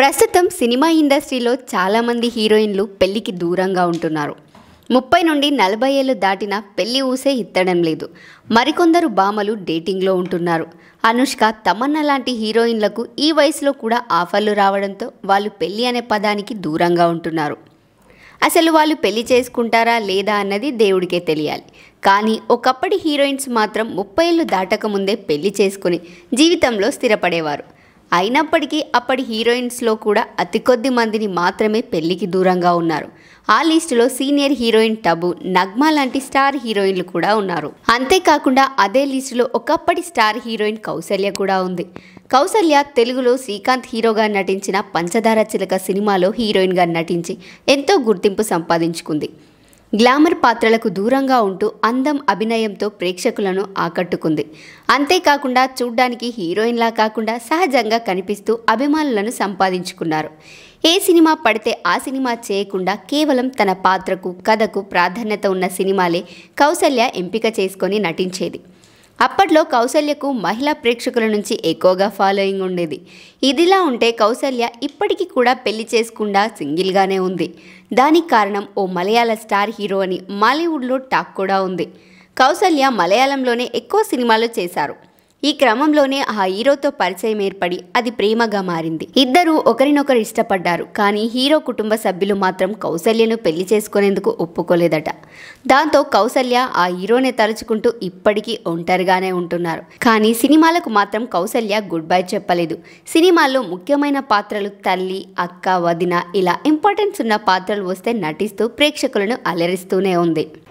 ప్రస్తుతం సినిమా ఇండస్ట్రీలో చాలామంది హీరోయిన్లు పెళ్లికి దూరంగా ఉంటున్నారు ముప్పై నుండి నలభై ఏళ్ళు దాటినా పెళ్లి ఊసే ఇత్తడం లేదు మరికొందరు భామలు డేటింగ్లో ఉంటున్నారు అనుష్క తమన్నా లాంటి హీరోయిన్లకు ఈ వయసులో కూడా ఆఫర్లు రావడంతో వాళ్ళు పెళ్లి అనే పదానికి దూరంగా ఉంటున్నారు అసలు వాళ్ళు పెళ్లి చేసుకుంటారా లేదా అన్నది దేవుడికే తెలియాలి కానీ ఒకప్పటి హీరోయిన్స్ మాత్రం ముప్పై ఏళ్ళు దాటక ముందే పెళ్లి చేసుకుని జీవితంలో స్థిరపడేవారు అయినప్పటికీ అప్పటి హీరోయిన్స్లో కూడా అతి కొద్ది మందిని మాత్రమే పెళ్లికి దూరంగా ఉన్నారు ఆ లిస్టులో సీనియర్ హీరోయిన్ టబు నగ్మా లాంటి స్టార్ హీరోయిన్లు కూడా ఉన్నారు అంతేకాకుండా అదే లిస్టులో ఒకప్పటి స్టార్ హీరోయిన్ కౌసల్య కూడా ఉంది కౌసల్య తెలుగులో శ్రీకాంత్ హీరోగా నటించిన పంచదార చిలక సినిమాలో హీరోయిన్గా నటించి ఎంతో గుర్తింపు సంపాదించుకుంది గ్లామర్ పాత్రలకు దూరంగా ఉంటూ అందం అభినయంతో ప్రేక్షకులను ఆకట్టుకుంది అంతేకాకుండా చూడ్డానికి హీరోయిన్లా కాకుండా సహజంగా కనిపిస్తూ అభిమానులను సంపాదించుకున్నారు ఏ సినిమా పడితే ఆ సినిమా చేయకుండా కేవలం తన పాత్రకు కథకు ప్రాధాన్యత ఉన్న సినిమాలే కౌసల్య ఎంపిక చేసుకొని నటించేది అప్పట్లో కౌసల్యకు మహిళా ప్రేక్షకుల నుంచి ఎక్కువగా ఫాలోయింగ్ ఉండేది ఇదిలా ఉంటే కౌసల్య ఇప్పటికీ కూడా పెళ్లి చేసుకుండా సింగిల్గానే ఉంది దానికి కారణం ఓ మలయాళ స్టార్ హీరో అని మాలీవుడ్లో టాక్ కూడా ఉంది కౌసల్య మలయాళంలోనే ఎక్కువ సినిమాలు చేశారు ఈ క్రమంలోనే ఆ హీరోతో పరిచయం ఏర్పడి అది ప్రేమగా మారింది ఇద్దరూ ఒకరినొకరు ఇష్టపడ్డారు కానీ హీరో కుటుంబ సభ్యులు మాత్రం కౌసల్యను పెళ్లి చేసుకునేందుకు ఒప్పుకోలేదట దాంతో కౌసల్య ఆ హీరోనే తలుచుకుంటూ ఇప్పటికీ ఒంటరిగానే ఉంటున్నారు కానీ సినిమాలకు మాత్రం కౌసల్య గుడ్ బై చెప్పలేదు సినిమాల్లో ముఖ్యమైన పాత్రలు తల్లి అక్క వదిన ఇలా ఇంపార్టెన్స్ ఉన్న పాత్రలు వస్తే నటిస్తూ ప్రేక్షకులను అలరిస్తూనే ఉంది